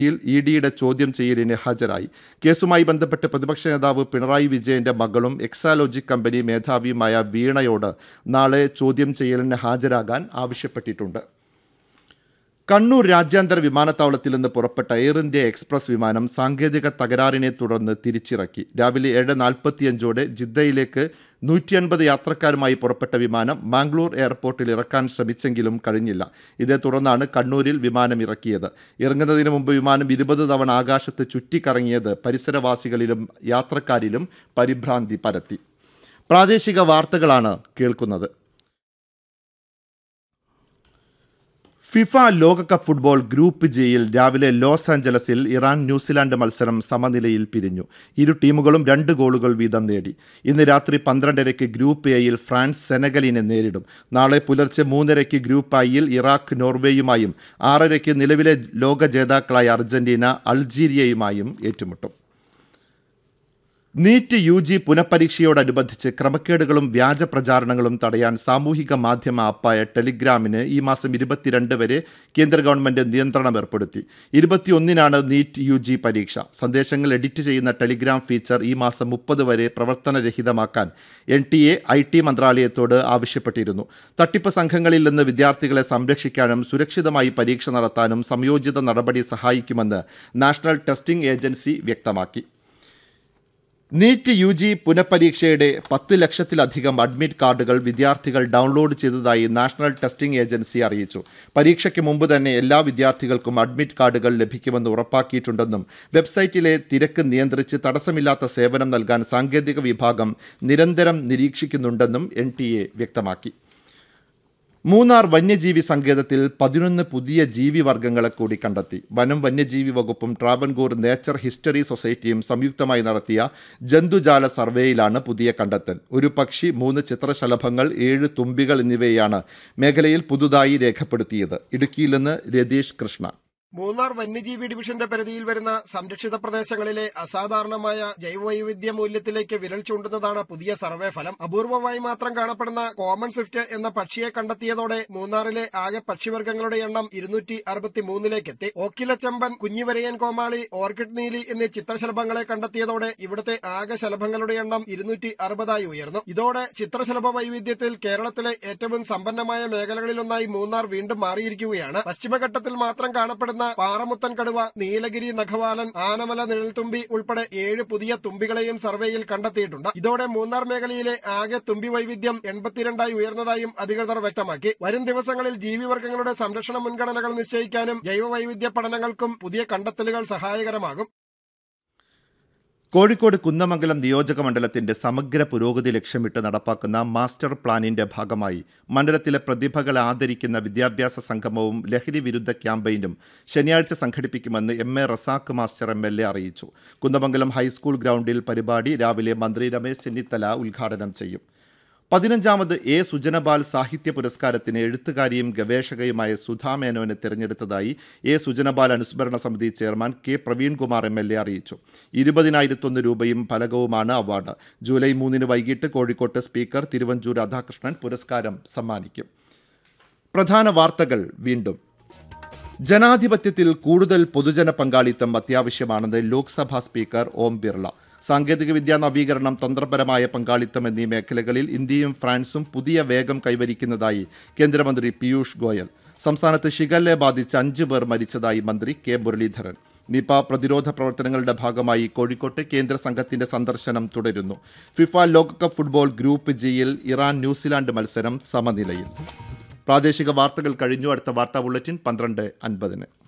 യിൽ ഇ ഡിയുടെ ചോദ്യം ചെയ്യലിന് ഹാജരായി കേസുമായി ബന്ധപ്പെട്ട് പ്രതിപക്ഷ നേതാവ് പിണറായി വിജയന്റെ മകളും എക്സാലോജിക് കമ്പനി മേധാവിയുമായ വീണയോട് നാളെ ചോദ്യം ചെയ്യലിന് ഹാജരാകാൻ ആവശ്യപ്പെട്ടിട്ടുണ്ട് കണ്ണൂർ രാജ്യാന്തര വിമാനത്താവളത്തിൽ നിന്ന് പുറപ്പെട്ട എയർ ഇന്ത്യ എക്സ്പ്രസ് വിമാനം സാങ്കേതിക തകരാറിനെ തുടർന്ന് തിരിച്ചിറക്കി രാവിലെ ഏഴ് നാൽപ്പത്തിയഞ്ചോടെ ജിദ്ദയിലേക്ക് നൂറ്റി അൻപത് യാത്രക്കാരുമായി പുറപ്പെട്ട വിമാനം മാംഗ്ലൂർ എയർപോർട്ടിൽ ഇറക്കാൻ ശ്രമിച്ചെങ്കിലും കഴിഞ്ഞില്ല ഇതേ തുടർന്നാണ് കണ്ണൂരിൽ വിമാനം ഇറക്കിയത് ഇറങ്ങുന്നതിന് മുമ്പ് വിമാനം ഇരുപത് തവണ ആകാശത്ത് ചുറ്റിക്കറങ്ങിയത് പരിസരവാസികളിലും യാത്രക്കാരിലും പരിഭ്രാന്തി പരത്തി പ്രാദേശിക വാർത്തകളാണ് കേൾക്കുന്നത് ഫിഫ ലോകകപ്പ് ഫുട്ബോൾ ഗ്രൂപ്പ് ജിയിൽ രാവിലെ ലോസ് ആഞ്ചലസിൽ ഇറാൻ ന്യൂസിലാൻഡ് മത്സരം സമനിലയിൽ പിരിഞ്ഞു ഇരു ടീമുകളും രണ്ട് ഗോളുകൾ വീതം നേടി ഇന്ന് രാത്രി പന്ത്രണ്ടരയ്ക്ക് ഗ്രൂപ്പ് എയിൽ ഫ്രാൻസ് സെനഗലിനെ നേരിടും നാളെ പുലർച്ചെ മൂന്നരയ്ക്ക് ഗ്രൂപ്പ് ഐയിൽ ഇറാഖ് നോർവേയുമായും ആറരയ്ക്ക് നിലവിലെ ലോക ജേതാക്കളായ അർജന്റീന അൾജീരിയയുമായും ഏറ്റുമുട്ടും നീറ്റ് യു ജി പുനഃപരീക്ഷയോടനുബന്ധിച്ച് ക്രമക്കേടുകളും വ്യാജ പ്രചാരണങ്ങളും തടയാൻ സാമൂഹിക മാധ്യമ ആപ്പായ ടെലിഗ്രാമിന് ഈ മാസം ഇരുപത്തിരണ്ട് വരെ കേന്ദ്ര ഗവൺമെന്റ് നിയന്ത്രണം ഏർപ്പെടുത്തി ഇരുപത്തിയൊന്നിനാണ് നീറ്റ് യു ജി പരീക്ഷ സന്ദേശങ്ങൾ എഡിറ്റ് ചെയ്യുന്ന ടെലിഗ്രാം ഫീച്ചർ ഈ മാസം മുപ്പത് വരെ പ്രവർത്തനരഹിതമാക്കാൻ N T A I T മന്ത്രാലയത്തോട് ആവശ്യപ്പെട്ടിരുന്നു തട്ടിപ്പ് സംഘങ്ങളിൽ നിന്ന് വിദ്യാർത്ഥികളെ സംരക്ഷിക്കാനും സുരക്ഷിതമായി പരീക്ഷ നടത്താനും സംയോജിത നടപടി സഹായിക്കുമെന്ന് നാഷണൽ ടെസ്റ്റിംഗ് ഏജൻസി വ്യക്തമാക്കി നീറ്റ് യു ജി പുനഃപരീക്ഷയുടെ പത്ത് ലക്ഷത്തിലധികം അഡ്മിറ്റ് കാർഡുകൾ വിദ്യാർത്ഥികൾ ഡൗൺലോഡ് ചെയ്തതായി നാഷണൽ ടെസ്റ്റിംഗ് ഏജൻസി അറിയിച്ചു പരീക്ഷയ്ക്ക് മുമ്പ് തന്നെ എല്ലാ വിദ്യാർത്ഥികൾക്കും അഡ്മിറ്റ് കാർഡുകൾ ലഭിക്കുമെന്ന് ഉറപ്പാക്കിയിട്ടുണ്ടെന്നും വെബ്സൈറ്റിലെ തിരക്ക് നിയന്ത്രിച്ച് തടസ്സമില്ലാത്ത സേവനം നൽകാൻ സാങ്കേതിക വിഭാഗം നിരന്തരം നിരീക്ഷിക്കുന്നുണ്ടെന്നും എൻ വ്യക്തമാക്കി മൂന്നാർ വന്യജീവി സങ്കേതത്തിൽ പതിനൊന്ന് പുതിയ ജീവിവർഗങ്ങളെ കൂടി കണ്ടെത്തി വനം വന്യജീവി വകുപ്പും ട്രാവൻകൂർ നേച്ചർ ഹിസ്റ്ററി സൊസൈറ്റിയും സംയുക്തമായി നടത്തിയ ജന്തുജാല സർവേയിലാണ് പുതിയ കണ്ടെത്തൽ ഒരു പക്ഷി മൂന്ന് ചിത്രശലഭങ്ങൾ ഏഴ് തുമ്പികൾ എന്നിവയാണ് മേഖലയിൽ പുതുതായി രേഖപ്പെടുത്തിയത് ഇടുക്കിയിൽ നിന്ന് രതീഷ് കൃഷ്ണ മൂന്നാർ വന്യജീവി ഡിവിഷന്റെ പരിധിയിൽ വരുന്ന സംരക്ഷിത പ്രദേശങ്ങളിലെ അസാധാരണമായ ജൈവവൈവിധ്യ മൂല്യത്തിലേക്ക് വിരൽ ചൂണ്ടുന്നതാണ് പുതിയ സർവേ ഫലം അപൂർവമായി മാത്രം കാണപ്പെടുന്ന കോമൺ സ്വിഫ്റ്റ് എന്ന പക്ഷിയെ കണ്ടെത്തിയതോടെ മൂന്നാറിലെ ആകെ പക്ഷിവർഗങ്ങളുടെ എണ്ണം ഇരുന്നൂറ്റി അറുപത്തിമൂന്നിലേക്ക് എത്തി ഓക്കിലച്ചമ്പൻ കുഞ്ഞിവരയൻ കോമാളി ഓർക്കിഡ് നീലി എന്നീ ചിത്രശലഭങ്ങളെ കണ്ടെത്തിയതോടെ ഇവിടുത്തെ ആകെ ശലഭങ്ങളുടെ എണ്ണം ഇരുന്നൂറ്റി അറുപതായി ഉയർന്നു ഇതോടെ ചിത്രശലഭ വൈവിധ്യത്തിൽ കേരളത്തിലെ ഏറ്റവും സമ്പന്നമായ മേഖലകളിലൊന്നായി മൂന്നാർ വീണ്ടും മാറിയിരിക്കുകയാണ് പശ്ചിമഘട്ടത്തിൽ മാത്രം കാണപ്പെടുന്ന പാറമുത്തൻ കടുവ നീലഗിരി നഖവാലൻ ആനമല നിഴൽത്തുമ്പി ഉൾപ്പെടെ ഏഴ് പുതിയ തുമ്പികളെയും സർവേയിൽ കണ്ടെത്തിയിട്ടുണ്ട് ഇതോടെ മൂന്നാർ മേഖലയിലെ ആകെ തുമ്പി വൈവിധ്യം എൺപത്തിരണ്ടായി ഉയർന്നതായും അധികൃതർ വ്യക്തമാക്കി വരും ദിവസങ്ങളിൽ ജീവിവർഗങ്ങളുടെ സംരക്ഷണ മുൻഗണനകൾ നിശ്ചയിക്കാനും ജൈവവൈവിധ്യ പഠനങ്ങൾക്കും പുതിയ കണ്ടെത്തലുകൾ സഹായകരമാകും കോഴിക്കോട് കുന്നമംഗലം നിയോജക മണ്ഡലത്തിന്റെ സമഗ്ര പുരോഗതി ലക്ഷ്യമിട്ട് നടപ്പാക്കുന്ന മാസ്റ്റർ പ്ലാനിന്റെ ഭാഗമായി മണ്ഡലത്തിലെ പ്രതിഭകളെ ആദരിക്കുന്ന വിദ്യാഭ്യാസ സംഗമവും ലഹരി വിരുദ്ധ ക്യാമ്പയിനും ശനിയാഴ്ച സംഘടിപ്പിക്കുമെന്ന് M A Razak master M L A അറിയിച്ചു കുന്നമംഗലം ഹൈസ്കൂൾ ഗ്രൗണ്ടിൽ പരിപാടി രാവിലെ മന്ത്രി രമേശ് ചെന്നിത്തല ഉദ്ഘാടനം ചെയ്യും പതിനഞ്ചാമത് എ സുജനപാൽ സാഹിത്യ പുരസ്കാരത്തിന് എഴുത്തുകാരിയും ഗവേഷകയുമായ സുധാ മേനോനെ തിരഞ്ഞെടുത്തതായി എ സുജനപാൽ അനുസ്മരണ സമിതി chairman K Praveenkumar M L A അറിയിച്ചു ഇരുപതിനായിരത്തൊന്ന് രൂപയും ഫലകവുമാണ് അവാർഡ് ജൂലൈ മൂന്നിന് വൈകിട്ട് കോഴിക്കോട്ട് സ്പീക്കർ തിരുവഞ്ചൂർ രാധാകൃഷ്ണൻ പുരസ്കാരം സമ്മാനിക്കും പ്രധാന വാർത്തകൾ വീണ്ടും ജനാധിപത്യത്തിൽ കൂടുതൽ പൊതുജന പങ്കാളിത്തം അത്യാവശ്യമാണെന്ന് ലോക്സഭാ സ്പീക്കർ ഓം ബിർള സാങ്കേതികവിദ്യാ നവീകരണം തന്ത്രപരമായ പങ്കാളിത്തം എന്നീ മേഖലകളിൽ ഇന്ത്യയും ഫ്രാൻസും പുതിയ വേഗം കൈവരിക്കുന്നതായി കേന്ദ്രമന്ത്രി പീയൂഷ് ഗോയൽ സംസ്ഥാനത്ത് ഷിഗല്ലെ ബാധിച്ച് അഞ്ച് പേർ മരിച്ചതായി മന്ത്രി കെ മുരളീധരൻ നിപ പ്രതിരോധ പ്രവർത്തനങ്ങളുടെ ഭാഗമായി കോഴിക്കോട്ട് കേന്ദ്ര സംഘത്തിന്റെ സന്ദർശനം തുടരുന്നു ഫിഫ ലോകകപ്പ് ഫുട്ബോൾ ഗ്രൂപ്പ് ജിയിൽ ഇറാൻ ന്യൂസിലാൻഡ് മത്സരം സമനിലയിൽ പ്രാദേശിക വാർത്തകൾ കഴിഞ്ഞു അടുത്ത വാർത്താ ബുള്ളറ്റിൻ പന്ത്രണ്ട് അൻപതിന്